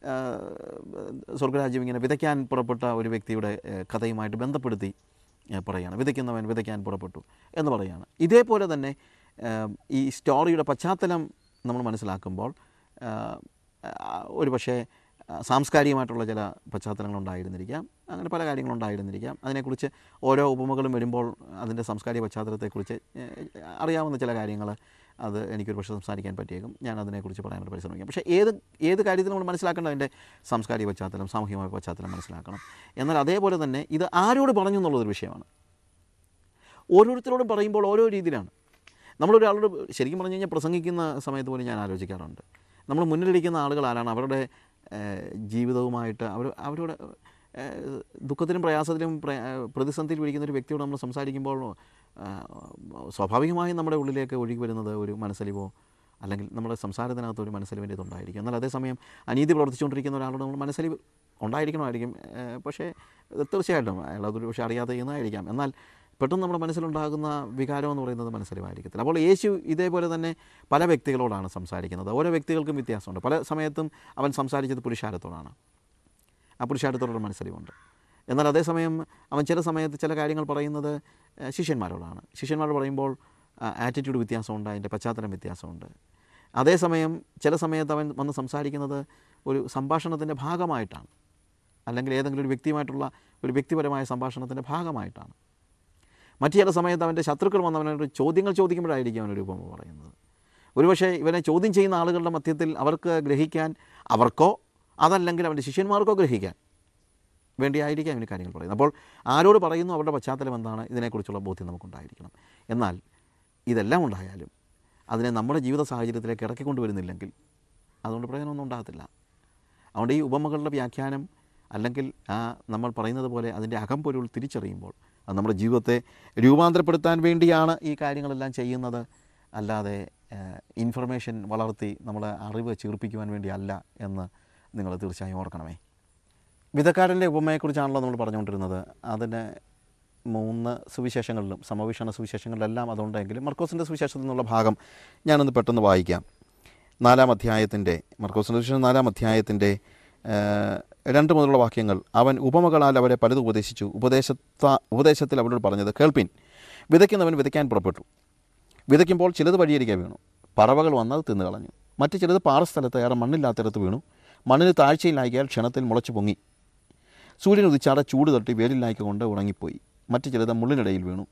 ഏഹ്, സ്വർഗരാജ്യം ഇങ്ങനെ വിതയ്ക്കാൻ പുറപ്പെട്ട ഒരു വ്യക്തിയുടെ ഏഹ്, കഥയുമായിട്ട് ബന്ധപ്പെടുത്തി ഏഹ്, പറയാണ് വിതയ്ക്കുന്നവൻ വിതയ്ക്കാൻ പുറപ്പെട്ടു എന്ന് പറയാണ് ഇതേപോലെ തന്നെ ഏഹ്, ഈ സ്റ്റോറിയുടെ പശ്ചാത്തലം നമ്മൾ മനസ്സിലാക്കുമ്പോൾ ഏഹ്, ആ, ഒരു പക്ഷേ ആ, സാംസ്കാരികമായിട്ടുള്ള ചില പശ്ചാത്തലങ്ങളുണ്ടായിരുന്നിരിക്കാം അങ്ങനെ പല കാര്യങ്ങളുണ്ടായിരുന്നിരിക്കാം അതിനെക്കുറിച്ച് ഓരോ ഉപമകളും വരുമ്പോൾ അതിൻ്റെ സാംസ്കാരിക പശ്ചാത്തലത്തെക്കുറിച്ച് ഏഹ്, അറിയാവുന്ന ചില കാര്യങ്ങൾ അത് എനിക്കൊരു പക്ഷേ സംസാരിക്കാൻ പറ്റിയേക്കും ഞാൻ അതിനെക്കുറിച്ച് പറയാനായിട്ട് പരിശ്രമിക്കാം പക്ഷേ ഏത് ഏത് കാര്യത്തിലും നമ്മൾ മനസ്സിലാക്കേണ്ട അതിൻ്റെ സാംസ്കാരിക പശ്ചാത്തലം സാമൂഹികമായ പശ്ചാത്തലം മനസ്സിലാക്കണം എന്നാൽ അതേപോലെ തന്നെ ഇത് ആരോട് പറഞ്ഞു എന്നുള്ളതൊരു വിഷയമാണ് ഓരോരുത്തരോടും പറയുമ്പോൾ ഓരോ രീതിയിലാണ് നമ്മളൊരാളോട് ശരിക്കും പറഞ്ഞു കഴിഞ്ഞാൽ പ്രസംഗിക്കുന്ന സമയത്ത് പോലും ഞാൻ ആലോചിക്കാറുണ്ട് നമ്മൾ മുന്നിലിരിക്കുന്ന ആളുകൾ ആരാണ് അവരുടെ ഏഹ്, ജീവിതവുമായിട്ട് അവർ അവരുടെ ഏഹ്, ദുഃഖത്തിലും പ്രയാസത്തിലും പ്ര- ഏഹ്, പ്രതിസന്ധിയിൽ ഇരിക്കുന്ന ഒരു വ്യക്തിയോട് നമ്മൾ സംസാരിക്കുമ്പോൾ ഏഹ്, സ്വാഭാവികമായും നമ്മുടെ ഉള്ളിലേക്ക് ഒഴുകി വരുന്നത് ഒരു മനസ്സലിവോ അല്ലെങ്കിൽ നമ്മുടെ സംസാരത്തിനകത്ത് ഒരു മനസ്സലിവിൻ്റെ ഇതുണ്ടായിരിക്കും എന്നാൽ അതേസമയം അനീതി പ്രവർത്തിച്ചുകൊണ്ടിരിക്കുന്ന ഒരാളോട് നമ്മൾ മനസ്സലിവ് ഉണ്ടായിരിക്കണമായിരിക്കും ഏഹ്, പക്ഷേ ഇത് തീർച്ചയായിട്ടും അയാൾ അതൊരു പക്ഷേ അറിയാതെ ചെയ്യുന്നതായിരിക്കാം എന്നാൽ പെട്ടെന്ന് നമ്മുടെ മനസ്സിലുണ്ടാകുന്ന വികാരം എന്ന് പറയുന്നത് മനസ്സിലുമായിരിക്കത്തില്ല അപ്പോൾ യേശു ഇതേപോലെ തന്നെ പല വ്യക്തികളോടാണ് സംസാരിക്കുന്നത് ഓരോ വ്യക്തികൾക്കും വ്യത്യാസമുണ്ട് പല സമയത്തും അവൻ സംസാരിച്ചത് പുരുഷാരത്തോടാണ് ആ പുരുഷാരത്തോടുള്ള മനസ്സലിവുണ്ട് എന്നാൽ അതേസമയം അവൻ ചില സമയത്ത് ചില കാര്യങ്ങൾ പറയുന്നത് ഏഹ്, ശിഷ്യന്മാരോടാണ് ശിഷ്യന്മാരോട് പറയുമ്പോൾ ആറ്റിറ്റ്യൂഡ് വ്യത്യാസമുണ്ട് അതിൻ്റെ പശ്ചാത്തലം വ്യത്യാസമുണ്ട് അതേസമയം ചില സമയത്ത് അവൻ വന്ന് സംസാരിക്കുന്നത് ഒരു സംഭാഷണത്തിൻ്റെ ഭാഗമായിട്ടാണ് അല്ലെങ്കിൽ ഏതെങ്കിലും ഒരു വ്യക്തിയുമായിട്ടുള്ള ഒരു വ്യക്തിപരമായ സംഭാഷണത്തിൻ്റെ ഭാഗമായിട്ടാണ് മറ്റു ചില സമയത്ത് അവൻ്റെ ശത്രുക്കൾ വന്ന് അവനോട് ചോദ്യങ്ങൾ ചോദിക്കുമ്പോഴായിരിക്കും അവനൊരു ഉപമ പറയുന്നത് ഒരുപക്ഷെ ഇവനെ ചോദ്യം ചെയ്യുന്ന ആളുകളുടെ മധ്യത്തിൽ അവർക്ക് ഗ്രഹിക്കാൻ അവർക്കോ അതല്ലെങ്കിൽ അവൻ്റെ ശിഷ്യന്മാർക്കോ ഗ്രഹിക്കാൻ വേണ്ടിയായിരിക്കാം ഇവന് കാര്യങ്ങൾ പറയുന്നത് അപ്പോൾ ആരോട് പറയുന്നു അവരുടെ പശ്ചാത്തലം എന്താണ് ഇതിനെക്കുറിച്ചുള്ള ബോധ്യം നമുക്കുണ്ടായിരിക്കണം എന്നാൽ ഇതെല്ലാം ഉണ്ടായാലും അതിനെ നമ്മുടെ ജീവിത സാഹചര്യത്തിലേക്ക് ഇറക്കിക്കൊണ്ടുവരുന്നില്ലെങ്കിൽ അതുകൊണ്ട് പ്രയോജനമൊന്നും ഉണ്ടാകത്തില്ല അതുകൊണ്ട് ഈ ഉപമകളുടെ വ്യാഖ്യാനം അല്ലെങ്കിൽ ആ നമ്മൾ പറയുന്നത് പോലെ അതിൻ്റെ അകംപൊരുൾ തിരിച്ചറിയുമ്പോൾ അത് നമ്മുടെ ജീവിതത്തെ രൂപാന്തരപ്പെടുത്താൻ വേണ്ടിയാണ് ഈ കാര്യങ്ങളെല്ലാം ചെയ്യുന്നത് അല്ലാതെ ഇൻഫർമേഷൻ വളർത്തി നമ്മളെ അറിവ് ചീർപ്പിക്കുവാൻ വേണ്ടിയല്ല എന്ന് നിങ്ങൾ തീർച്ചയായും ഓർക്കണമേ വിധക്കാരൻ്റെ ഉപമയെക്കുറിച്ചാണല്ലോ നമ്മൾ പറഞ്ഞുകൊണ്ടിരുന്നത് അതിന് മൂന്ന് സുവിശേഷങ്ങളിലും സമവീക്ഷണ സുവിശേഷങ്ങളിലെല്ലാം അതുണ്ടെങ്കിലും മർക്കോസിൻ്റെ സുവിശേഷത്തിൽ നിന്നുള്ള ഭാഗം ഞാനൊന്ന് പെട്ടെന്ന് വായിക്കാം നാലാം അധ്യായത്തിൻ്റെ മർക്കോസിൻ്റെ സുവിശേഷം നാലാം അധ്യായത്തിൻ്റെ ആ, രണ്ട് മുതലുള്ള വാക്യങ്ങൾ അവൻ ഉപമകളാൽ അവരെ പലതും ഉപദേശിച്ചു ഉപദേശത്ത ഉപദേശത്തിൽ അവരോട് പറഞ്ഞത് കേൾപ്പിൻ വിതയ്ക്കുന്നവൻ വിതയ്ക്കാൻ പുറപ്പെട്ടു വിതയ്ക്കുമ്പോൾ ചിലത് വഴിയരികെ വീണു പറവകൾ വന്നത് തിന്നു കളഞ്ഞു മറ്റു ചിലത് പാറസ്ഥലത്ത് ഏറെ മണ്ണില്ലാത്തിടത്ത് വീണു മണ്ണിന് താഴ്ചയിലാക്കിയാൽ ക്ഷണത്തിൽ മുളച്ചു പൊങ്ങി സൂര്യൻ ഉദിച്ചാടെ ചൂട് തട്ടി വേലിലാക്കിക്കൊണ്ട് ഉണങ്ങിപ്പോയി മറ്റു ചിലത് മുള്ളിനിടയിൽ വീണു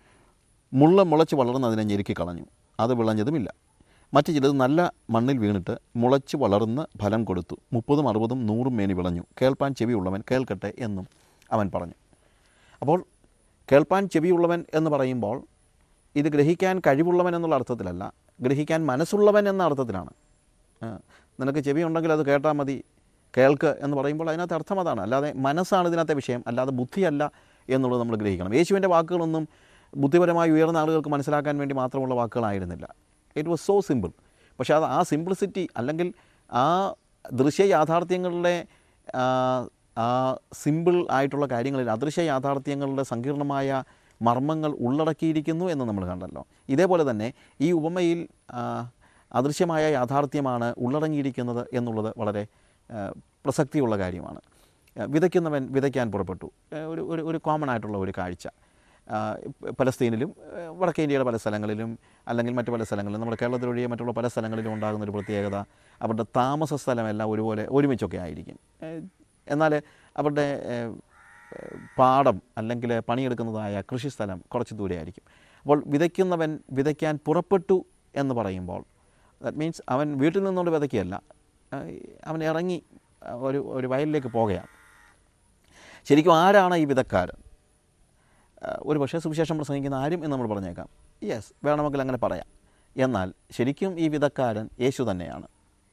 മുള്ള മുളച്ച് വളർന്ന് അതിനെ ഞെരുക്കി കളഞ്ഞു അത് വിളഞ്ഞതുമില്ല മറ്റു ചിലത് നല്ല മണ്ണിൽ വീണിട്ട് മുളച്ച് വളർന്ന് ഫലം കൊടുത്തു മുപ്പതും അറുപതും നൂറും മേനി വിളഞ്ഞു കേൾപ്പാൻ ചെവിയുള്ളവൻ കേൾക്കട്ടെ എന്നും അവൻ പറഞ്ഞു അപ്പോൾ കേൾപ്പാൻ ചെവിയുള്ളവൻ എന്ന് പറയുമ്പോൾ ഇത് ഗ്രഹിക്കാൻ കഴിവുള്ളവൻ എന്നുള്ള അർത്ഥത്തിലല്ല ഗ്രഹിക്കാൻ മനസ്സുള്ളവൻ എന്ന അർത്ഥത്തിലാണ് ആ, നിനക്ക് ചെവി ഉണ്ടെങ്കിൽ അത് കേട്ടാൽ മതി കേൾക്ക് എന്ന് പറയുമ്പോൾ അതിനകത്ത് അർത്ഥം അതാണ് അല്ലാതെ മനസ്സാണ് ഇതിനകത്തെ വിഷയം അല്ലാതെ ബുദ്ധിയല്ല എന്നുള്ളത് നമ്മൾ ഗ്രഹിക്കണം യേശുവിൻ്റെ വാക്കുകളൊന്നും ബുദ്ധിപരമായി ഉയർന്ന ആളുകൾക്ക് മനസ്സിലാക്കാൻ വേണ്ടി മാത്രമുള്ള വാക്കുകളായിരുന്നില്ല ഇറ്റ് വാസ് സോ സിമ്പിൾ പക്ഷേ അത് ആ സിംപ്ലിസിറ്റി അല്ലെങ്കിൽ ആ ദൃശ്യ യാഥാർത്ഥ്യങ്ങളുടെ ആ, ആ സിമ്പിൾ ആയിട്ടുള്ള കാര്യങ്ങളിൽ അദൃശ്യ യാഥാർത്ഥ്യങ്ങളുടെ സങ്കീർണമായ മർമ്മങ്ങൾ ഉള്ളടക്കിയിരിക്കുന്നു എന്ന് നമ്മൾ കണ്ടല്ലോ ഇതേപോലെ തന്നെ ഈ ഉപമയിൽ ആ, അദൃശ്യമായ യാഥാർത്ഥ്യമാണ് ഉള്ളടങ്ങിയിരിക്കുന്നത് എന്നുള്ളത് വളരെ ആ, പ്രസക്തിയുള്ള കാര്യമാണ് ആ, വിതയ്ക്കുന്നവൻ വിതയ്ക്കാൻ പുറപ്പെട്ടു ആ, ഒരു ഒരു ഒരു കോമൺ ആയിട്ടുള്ള ഒരു കാഴ്ച ആ, പലസ്തീനിലും ആ, വടക്കേ ഇന്ത്യയുടെ പല സ്ഥലങ്ങളിലും അല്ലെങ്കിൽ മറ്റു പല സ്ഥലങ്ങളിലും നമ്മുടെ കേരളത്തിലൊഴികെ മറ്റുള്ള പല സ്ഥലങ്ങളിലും ഉണ്ടാകുന്ന ഒരു പ്രത്യേകത അവരുടെ താമസ സ്ഥലമെല്ലാം ഒരുപോലെ ഒരുമിച്ചൊക്കെ ആയിരിക്കും ഏ, എന്നാൽ അവരുടെ ഏ, പാടം അല്ലെങ്കിൽ പണിയെടുക്കുന്നതായ കൃഷിസ്ഥലം കുറച്ച് ദൂരെ ആയിരിക്കും അപ്പോൾ വിതയ്ക്കുന്നവൻ വിതയ്ക്കാൻ പുറപ്പെട്ടു എന്ന് പറയുമ്പോൾ ദാറ്റ് മീൻസ് അവൻ വീട്ടിൽ നിന്നുകൊണ്ട് വിതയ്ക്കുകയല്ല ആ, അവൻ ഇറങ്ങി ആ, ഒരു ഒരു വയലിലേക്ക് പോകുകയാണ് ശരിക്കും ആരാണ് ഈ വിതക്കാരൻ ആ, ഒരു പക്ഷേ സുവിശേഷം പ്രസംഗിക്കുന്ന ആരും എന്ന് നമ്മൾ പറഞ്ഞേക്കാം യെസ് വേണമെങ്കിൽ അങ്ങനെ പറയാം എന്നാൽ ശരിക്കും ഈ വിതക്കാരൻ യേശു തന്നെയാണ്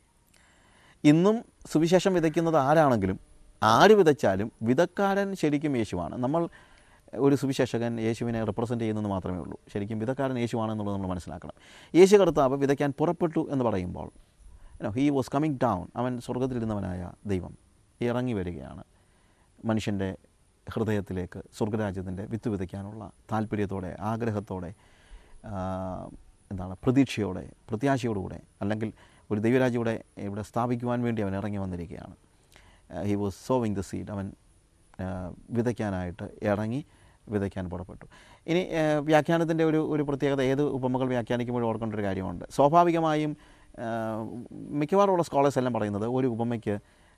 ഇന്നും സുവിശേഷം വിതയ്ക്കുന്നത് ആരാണെങ്കിലും ആര് വിതച്ചാലും വിതക്കാരൻ ശരിക്കും യേശുവാണ് നമ്മൾ ഒരു സുവിശേഷകൻ യേശുവിനെ റെപ്രസെൻ്റ് ചെയ്യുന്നത് മാത്രമേ ഉള്ളൂ ശരിക്കും വിതക്കാരൻ യേശുവാണെന്നുള്ളത് നമ്മൾ മനസ്സിലാക്കണം യേശു കർത്താവ് വിതയ്ക്കാൻ പുറപ്പെട്ടു എന്ന് പറയുമ്പോൾ ഹീ വാസ് കമ്മിങ് ഡൗൺ അവൻ സ്വർഗത്തിലിരുന്നവനായ ദൈവം ഇറങ്ങി വരികയാണ് മനുഷ്യൻ്റെ ഹൃദയത്തിലേക്ക് സ്വർഗരാജ്യത്തിൻ്റെ വിത്ത് വിതയ്ക്കാനുള്ള താല്പര്യത്തോടെ ആഗ്രഹത്തോടെ ആ, എന്താണ് പ്രതീക്ഷയോടെ പ്രത്യാശയോടുകൂടെ അല്ലെങ്കിൽ ഒരു ദൈവരാജ്യം ഇവിടെ ഇവിടെ സ്ഥാപിക്കുവാൻ വേണ്ടി അവൻ ഇറങ്ങി വന്നിരിക്കുകയാണ് he was sowing the seed അവൻ ആ, വിതയ്ക്കാനായിട്ട് ഇറങ്ങി വിതയ്ക്കാൻ പുറപ്പെട്ടു ഇനി വ്യാഖ്യാനത്തിൻ്റെ ഒരു ഒരു പ്രത്യേകത ഏത് ഉപമകൾ വ്യാഖ്യാനിക്കുമ്പോഴും ഓർക്കേണ്ട ഒരു കാര്യമുണ്ട് സ്വാഭാവികമായും ആ, മിക്കവാറുമുള്ള സ്കോളേഴ്സ് എല്ലാം പറയുന്നത് ഒരു ഉപമയ്ക്ക്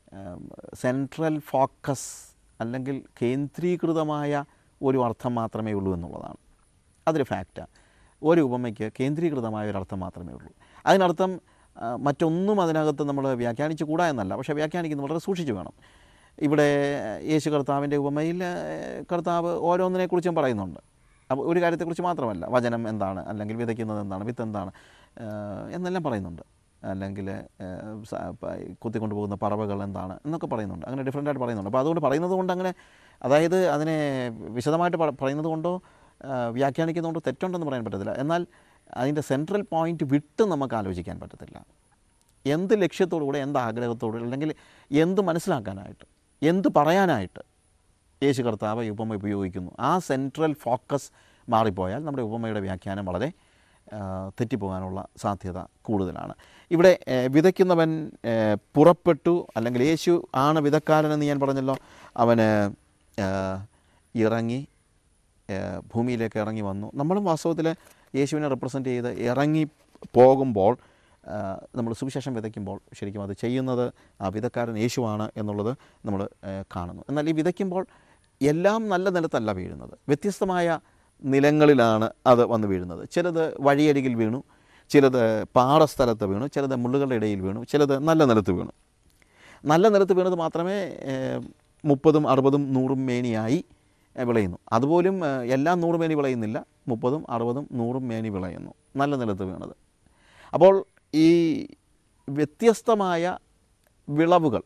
സെൻട്രൽ ഫോക്കസ് അല്ലെങ്കിൽ കേന്ദ്രീകൃതമായ ഒരു അർത്ഥം മാത്രമേ ഉള്ളൂ എന്നുള്ളതാണ് അതൊരു ഫാക്റ്റാണ് ഒരു ഉപമയ്ക്ക് കേന്ദ്രീകൃതമായ ഒരു അർത്ഥം മാത്രമേ ഉള്ളൂ അതിനർത്ഥം ആ, മറ്റൊന്നും അതിനകത്ത് നമ്മൾ വ്യാഖ്യാനിച്ചു കൂടാ എന്നല്ല പക്ഷേ വ്യാഖ്യാനിക്കുന്നത് വളരെ സൂക്ഷിച്ചു വേണം ഇവിടെ യേശു കർത്താവിൻ്റെ ഉപമയിൽ ആ, കർത്താവ് ഓരോന്നിനെക്കുറിച്ചും പറയുന്നുണ്ട് അപ്പോൾ ഒരു കാര്യത്തെക്കുറിച്ച് മാത്രമല്ല വചനം എന്താണ് അല്ലെങ്കിൽ വിതയ്ക്കുന്നത് എന്താണ് വിത്ത് എന്താണ് ആ, എന്നെല്ലാം പറയുന്നുണ്ട് അല്ലെങ്കിൽ ആ, സ- പ- കുത്തിക്കൊണ്ടു പോകുന്ന പറവകൾ എന്താണ് എന്നൊക്കെ പറയുന്നുണ്ട് അങ്ങനെ ഡിഫറെൻ്റ് ആയിട്ട് പറയുന്നുണ്ട് അപ്പോൾ അതുകൊണ്ട് പറയുന്നത് കൊണ്ട് അങ്ങനെ അതായത് അതിനെ വിശദമായിട്ട് പ- പറയുന്നത് കൊണ്ടോ ആ, വ്യാഖ്യാനിക്കുന്നതുകൊണ്ടോ തെറ്റുണ്ടെന്ന് പറയാൻ പറ്റത്തില്ല എന്നാൽ അതിൻ്റെ സെൻട്രൽ പോയിന്റ് വിട്ട് നമുക്ക് ആലോചിക്കാൻ പറ്റത്തില്ല എന്ത് ലക്ഷ്യത്തോടുകൂടെ എന്ത് ആഗ്രഹത്തോടു അല്ലെങ്കിൽ എന്ത് മനസ്സിലാക്കാനായിട്ട് എന്ത് പറയാനായിട്ട് യേശു കർത്താവ് ഈ ഉപമ ഉപയോഗിക്കുന്നു ആ സെൻട്രൽ ഫോക്കസ് മാറിപ്പോയാൽ നമ്മുടെ ഉപമയുടെ വ്യാഖ്യാനം വളരെ ആ, തെറ്റിപ്പോകാനുള്ള സാധ്യത കൂടുതലാണ് ഇവിടെ ഏ, വിതയ്ക്കുന്നവൻ ഏ, പുറപ്പെട്ടു അല്ലെങ്കിൽ യേശു ആണ് വിതക്കാരനെന്ന് ഞാൻ പറഞ്ഞല്ലോ അവന് ആ, ഇറങ്ങി ഏ, ഭൂമിയിലേക്ക് ഇറങ്ങി വന്നു നമ്മളും വാസ്തവത്തിൽ യേശുവിനെ റെപ്രസെൻ്റ് ചെയ്ത് ഇറങ്ങി പോകുമ്പോൾ ആ, നമ്മൾ സുവിശേഷം വിതയ്ക്കുമ്പോൾ ശരിക്കും അത് ചെയ്യുന്നത് ആ വിതക്കാരൻ യേശുവാണ് എന്നുള്ളത് നമ്മൾ ഏ, കാണുന്നു എന്നാൽ ഈ വിതയ്ക്കുമ്പോൾ എല്ലാം നല്ല നിലത്തല്ല വീഴുന്നത് വ്യത്യസ്തമായ നിലങ്ങളിലാണ് അത് വന്ന് വീഴുന്നത് ചിലത് വഴിയരികിൽ വീണു ചിലത് പാടസ്ഥലത്ത് വീണു ചിലത് മുള്ളുകളുടെ ഇടയിൽ വീണു ചിലത് നല്ല നിലത്ത് വീണു നല്ല നിലത്ത് വീണത് മാത്രമേ ഏഹ്, മുപ്പതും അറുപതും നൂറും മേനിയായി ഏഹ്, വിളയുന്നു അതുപോലും ഏഹ്, എല്ലാം നൂറ് മേനി വിളയുന്നില്ല മുപ്പതും അറുപതും നൂറും മേനി വിളയുന്നു നല്ല നിലത്ത് വീണത് അപ്പോൾ ഈ വ്യത്യസ്തമായ വിളവുകൾ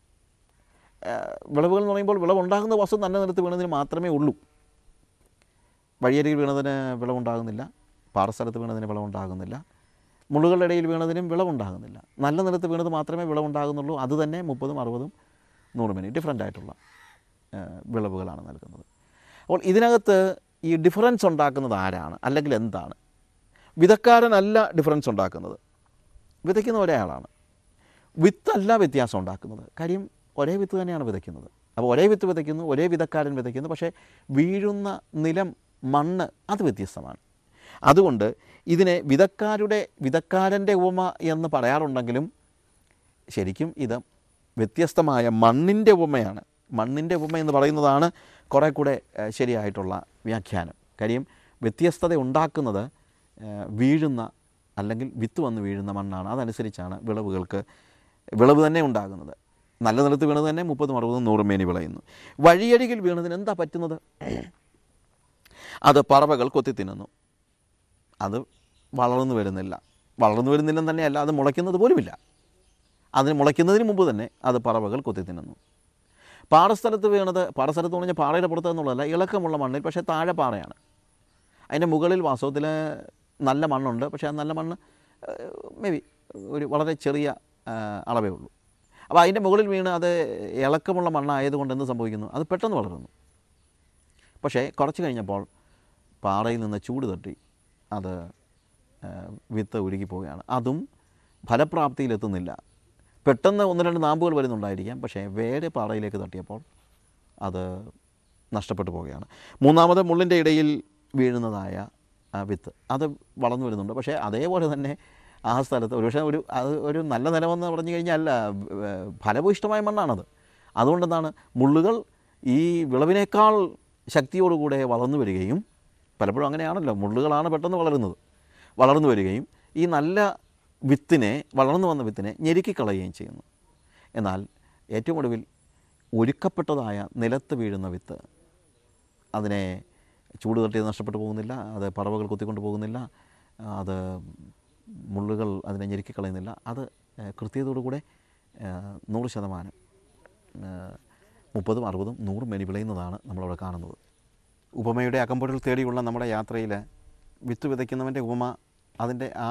ഏഹ്, വിളവുകൾ എന്ന് പറയുമ്പോൾ വിളവുണ്ടാകുന്ന വസ്തു നല്ല നിലത്ത് വീണതിന് മാത്രമേ ഉള്ളൂ വഴിയരികിൽ വീണതിന് വിളവുണ്ടാകുന്നില്ല പാറസ്ഥലത്ത് വീണതിന് വിളവുണ്ടാകുന്നില്ല മുള്ളുകളുടെ ഇടയിൽ വീണതിനും വിളവുണ്ടാകുന്നില്ല നല്ല നിലത്ത് വീണത് മാത്രമേ വിളവുണ്ടാകുന്നുള്ളൂ അത് തന്നെ മുപ്പതും അറുപതും നൂറ് മിനിറ്റ് ഡിഫറൻ്റ് ആയിട്ടുള്ള ആ, വിളവുകളാണ് നൽകുന്നത് അപ്പോൾ ഇതിനകത്ത് ഈ ഡിഫറൻസ് ഉണ്ടാക്കുന്നത് ആരാണ് അല്ലെങ്കിൽ എന്താണ് വിധക്കാരനല്ല ഡിഫറൻസ് ഉണ്ടാക്കുന്നത് വിതയ്ക്കുന്ന ഒരേയാളാണ് വിത്തല്ല വ്യത്യാസം ഉണ്ടാക്കുന്നത് കാര്യം ഒരേ വിത്ത് തന്നെയാണ് വിതയ്ക്കുന്നത് അപ്പോൾ ഒരേ വിത്ത് വിതയ്ക്കുന്നു ഒരേ വിധക്കാരൻ വിതയ്ക്കുന്നു പക്ഷേ വീഴുന്ന നിലം മണ്ണ് അത് വ്യത്യസ്തമാണ് അതുകൊണ്ട് ഇതിനെ വിധക്കാരുടെ വിധക്കാരൻ്റെ ഉപമ എന്ന് പറയാറുണ്ടെങ്കിലും ശരിക്കും ഇത് വ്യത്യസ്തമായ മണ്ണിൻ്റെ ഉപമയാണ് മണ്ണിൻ്റെ ഉപമ എന്ന് പറയുന്നതാണ് കുറേ കൂടെ ഏഹ്, ശരിയായിട്ടുള്ള വ്യാഖ്യാനം കാര്യം വ്യത്യസ്തത ഉണ്ടാക്കുന്നത് ഏഹ്, വീഴുന്ന അല്ലെങ്കിൽ വിത്ത് വന്ന് വീഴുന്ന മണ്ണാണ് അതനുസരിച്ചാണ് വിളവുകൾക്ക് വിളവ് തന്നെ ഉണ്ടാകുന്നത് നല്ല നിലത്ത് വീണത് തന്നെ മുപ്പതും അറുപതും നൂറും മേനി വിളയുന്നു വഴിയരികിൽ വീണതിന് എന്താ പറ്റുന്നത് അത് പറവകൾ കൊത്തി തിന്നുന്നു അത് വളർന്നു വരുന്നില്ല വളർന്നു വരുന്നില്ലെന്ന് തന്നെയല്ല അത് മുളയ്ക്കുന്നത് പോലുമില്ല അതിന് മുളയ്ക്കുന്നതിന് മുമ്പ് തന്നെ അത് പറവകൾ കൊത്തി തിന്നുന്നു പാടസ്ഥലത്ത് വീണത് പാടസ്ഥലത്ത് പറഞ്ഞാൽ പാറയുടെ പുറത്ത് എന്നുള്ളതല്ല ഇളക്കമുള്ള മണ്ണിൽ പക്ഷേ താഴെ പാറയാണ് അതിൻ്റെ മുകളിൽ വാസ്തവത്തിൽ നല്ല മണ്ണുണ്ട് പക്ഷേ ആ നല്ല മണ്ണ് മേ ബി ഒരു വളരെ ചെറിയ ആ, അളവേ ഉള്ളൂ അപ്പോൾ അതിൻ്റെ മുകളിൽ വീണ് അത് ഇളക്കമുള്ള മണ്ണായതുകൊണ്ട് എന്ത് സംഭവിക്കുന്നു അത് പെട്ടെന്ന് വളരുന്നു പക്ഷേ കുറച്ച് കഴിഞ്ഞപ്പോൾ പാറയിൽ നിന്ന് ചൂട് തട്ടി അത് ആ, വിത്ത് ഉരുകി പോവുകയാണ് അതും ഫലപ്രാപ്തിയിലെത്തുന്നില്ല പെട്ടെന്ന് ഒന്ന് രണ്ട് നാമ്പുകൾ വരുന്നുണ്ടായിരിക്കാം പക്ഷേ വേറെ പാറയിലേക്ക് തട്ടിയപ്പോൾ അത് നഷ്ടപ്പെട്ടു പോവുകയാണ് മൂന്നാമത് മുള്ളിൻ്റെ ഇടയിൽ വീഴുന്നതായ ആ വിത്ത് അത് വളർന്നു വരുന്നുണ്ട് പക്ഷേ അതേപോലെ തന്നെ ആ സ്ഥലത്ത് ഒരുപക്ഷെ ഒരു അത് ഒരു നല്ല നിലമെന്ന് പറഞ്ഞു കഴിഞ്ഞാൽ ആ, ഏർ, ഫലഭൂയിഷ്ടമായ മണ്ണാണത് അതുകൊണ്ടെന്താണ് മുള്ളുകൾ ഈ വിളവിനേക്കാൾ ശക്തിയോടുകൂടെ വളർന്നു വരികയും പലപ്പോഴും അങ്ങനെയാണല്ലോ മുള്ളുകളാണ് പെട്ടെന്ന് വളരുന്നത് വളർന്നു വരികയും ഈ നല്ല വിത്തിനെ വളർന്നു വന്ന വിത്തിനെ ഞെരുക്കിക്കളയുകയും ചെയ്യുന്നു എന്നാൽ ഏറ്റവും ഒടുവിൽ ഒരുക്കപ്പെട്ടതായ നിലത്ത് വീഴുന്ന വിത്ത് അതിനെ ചൂട് തട്ടിയത് നഷ്ടപ്പെട്ടു പോകുന്നില്ല അത് പറവകൾ കുത്തിക്കൊണ്ട് പോകുന്നില്ല അത് മുള്ളുകൾ അതിനെ ഞെരുക്കിക്കളയുന്നില്ല അത് ഏഹ്, കൃത്യതയോടുകൂടെ ഏഹ്, നൂറ് ശതമാനം ഏഹ്, മുപ്പതും അറുപതും നൂറും മേനി വിളയുന്നതാണ് നമ്മളവിടെ കാണുന്നത് ഉപമയുടെ അകമ്പൊരുൾ തേടിയുള്ള നമ്മുടെ യാത്രയിൽ വിത്ത് വിതയ്ക്കുന്നവൻ്റെ ഉപമ അതിൻ്റെ ആ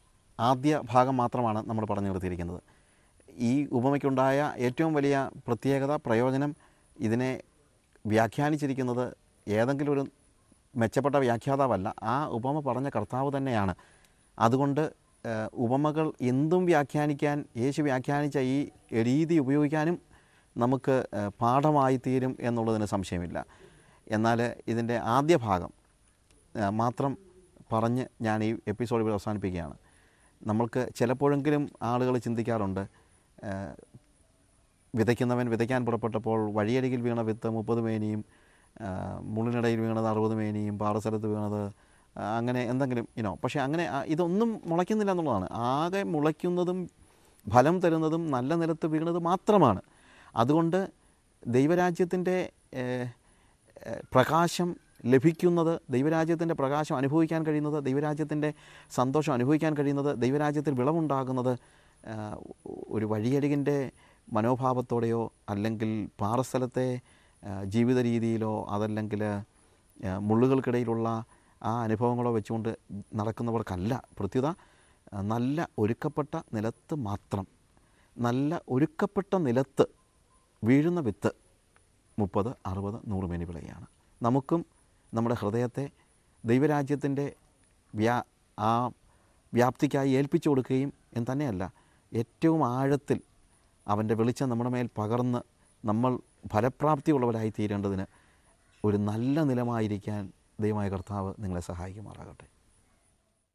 ആദ്യ ഭാഗം മാത്രമാണ് നമ്മൾ പറഞ്ഞു നിർത്തിയിരിക്കുന്നത് ഈ ഉപമയ്ക്കുണ്ടായ ഏറ്റവും വലിയ പ്രത്യേകത പ്രയോജനം ഇതിനെ വ്യാഖ്യാനിച്ചിരിക്കുന്നത് ഏതെങ്കിലും ഒരു മെച്ചപ്പെട്ട വ്യാഖ്യാതാവല്ല ആ ഉപമ പറഞ്ഞ കർത്താവ് തന്നെയാണ് അതുകൊണ്ട് ഏഹ്, ഉപമകൾ എന്തും വ്യാഖ്യാനിക്കാൻ യേശു വ്യാഖ്യാനിച്ച ഈ രീതി ഉപയോഗിക്കാനും നമുക്ക് ഏഹ്, പാഠമായി തീരും എന്നുള്ളതിന് സംശയമില്ല എന്നാൽ ഇതിൻ്റെ ആദ്യ ഭാഗം ഏഹ്, മാത്രം പറഞ്ഞ് ഞാൻ ഈ എപ്പിസോഡ് ഇവിടെ അവസാനിപ്പിക്കുകയാണ് നമ്മൾക്ക് ചിലപ്പോഴെങ്കിലും ആളുകൾ ചിന്തിക്കാറുണ്ട് ഏഹ്, വിതയ്ക്കുന്നവൻ വിതയ്ക്കാൻ പുറപ്പെട്ടപ്പോൾ വഴിയരികിൽ വീണ വിത്ത് മുപ്പത് മേനിയും ആ, മുള്ളിനിടയിൽ വീണത് അറുപത് മേനിയും പാറസ്ഥലത്ത് വീണത് ആ, അങ്ങനെ എന്തെങ്കിലും ഇനോ പക്ഷേ അങ്ങനെ ആ, ഇതൊന്നും മുളയ്ക്കുന്നില്ല എന്നുള്ളതാണ് ആകെ മുളയ്ക്കുന്നതും ഫലം തരുന്നതും നല്ല നിലത്ത് വീണത് മാത്രമാണ് അതുകൊണ്ട് ദൈവരാജ്യത്തിൻ്റെ ഏഹ്, ഏഹ്, പ്രകാശം ലഭിക്കുന്നത് ദൈവരാജ്യത്തിൻ്റെ പ്രകാശം അനുഭവിക്കാൻ കഴിയുന്നത് ദൈവരാജ്യത്തിൻ്റെ സന്തോഷം അനുഭവിക്കാൻ കഴിയുന്നത് ദൈവരാജ്യത്തിൽ വിളവുണ്ടാകുന്നത് ആ, ഒരു വഴിയരികിൻ്റെ മനോഭാവത്തോടെയോ അല്ലെങ്കിൽ പാറസ്ഥലത്തെ ആ, ജീവിത രീതിയിലോ അതല്ലെങ്കിൽ ആ, മുള്ളുകൾക്കിടയിലുള്ള ആ അനുഭവങ്ങളോ വെച്ചുകൊണ്ട് നടക്കുന്നവർക്കല്ല പ്രത്യുത ആ, നല്ല ഒരുക്കപ്പെട്ട നിലത്ത് മാത്രം നല്ല ഒരുക്കപ്പെട്ട നിലത്ത് വീഴുന്ന വിത്ത് മുപ്പത് അറുപത് നൂറ് മേനി വിളയാണ് നമുക്കും നമ്മുടെ ഹൃദയത്തെ ദൈവരാജ്യത്തിൻ്റെ വ്യാ ആ വ്യാപ്തിക്കായി ഏൽപ്പിച്ചു കൊടുക്കുകയും എന്ന് തന്നെയല്ല ഏറ്റവും ആഴത്തിൽ അവൻ്റെ വെളിച്ചം നമ്മുടെ മേൽ പകർന്ന് നമ്മൾ ഫലപ്രാപ്തിയുള്ളവരായി തീരേണ്ടതിന് ഒരു നല്ല നിലമായിരിക്കാൻ ദൈവമായ കർത്താവ് നിങ്ങളെ സഹായിക്കുമാറാകട്ടെ